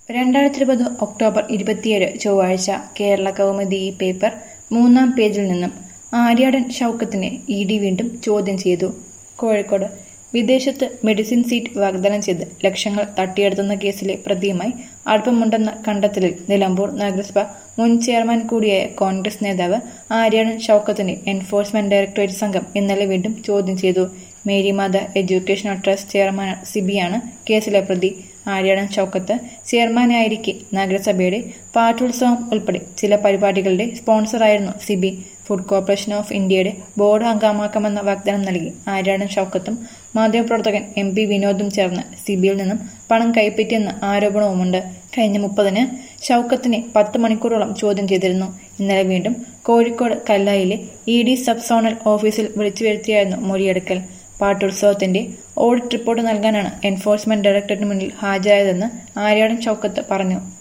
രണ്ടായിരത്തി ഇരുപത് ഒക്ടോബർ ഇരുപത്തിയേഴ് ചൊവ്വാഴ്ച കേരള കൗമുദി ഈ പേപ്പർ മൂന്നാം പേജിൽ നിന്നും ആര്യാടൻ ഷൗക്കത്തിനെ ഇ ഡി വീണ്ടും ചോദ്യം ചെയ്തു കോഴിക്കോട് വിദേശത്ത് മെഡിസിൻ സീറ്റ് വാഗ്ദാനം ചെയ്ത് ലക്ഷങ്ങൾ തട്ടിയെടുത്തുന്ന കേസിലെ പ്രതിയുമായി അടുപ്പമുണ്ടെന്ന കണ്ടെത്തലിൽ നിലമ്പൂർ നഗരസഭ മുൻ ചെയർമാൻ കൂടിയായ കോൺഗ്രസ് നേതാവ് ആര്യാടൻ ഷൗക്കത്തിനെ എൻഫോഴ്സ്മെന്റ് ഡയറക്ടറേറ്റ് സംഘം ഇന്നലെ വീണ്ടും ചോദ്യം ചെയ്തു മേരിമാത എഡ്യൂക്കേഷണൽ ട്രസ്റ്റ് ചെയർമാൻ സിബിയാണ് കേസിലെ പ്രതി ആര്യാടൻ ഷൗക്കത്ത് ചെയർമാനായിരിക്കെ നഗരസഭയുടെ പാട്ടുത്സവം ഉൾപ്പെടെ ചില പരിപാടികളുടെ സ്പോൺസറായിരുന്നു സിബി ഫുഡ് കോർപ്പറേഷൻ ഓഫ് ഇന്ത്യയുടെ ബോർഡ് അംഗമാക്കാമെന്ന വാഗ്ദാനം നൽകി ആര്യാടൻ ഷൗക്കത്തും മാധ്യമപ്രവർത്തകൻ എം പി വിനോദും ചേർന്ന് സിബിയിൽ നിന്നും പണം കൈപ്പറ്റിയെന്ന ആരോപണവുമുണ്ട് കഴിഞ്ഞ മുപ്പതിന് ഷൗക്കത്തിനെ പത്ത് മണിക്കൂറോളം ചോദ്യം ചെയ്തിരുന്നു ഇന്നലെ വീണ്ടും കോഴിക്കോട് കല്ലായിലെ ഇ ഡി സബ് സോണൽ ഓഫീസിൽ വിളിച്ചു വരുത്തിയായിരുന്നു മൊഴിയെടുക്കൽ പാട്ടുത്സവത്തിന്റെ ഓഡിറ്റ് റിപ്പോർട്ട് നൽകാനാണ് എൻഫോഴ്സ്മെന്റ് ഡയറക്ടറേറ്റിന് മുന്നിൽ ഹാജരായതെന്ന് ആര്യാടൻ ഷൗക്കത്ത് പറഞ്ഞു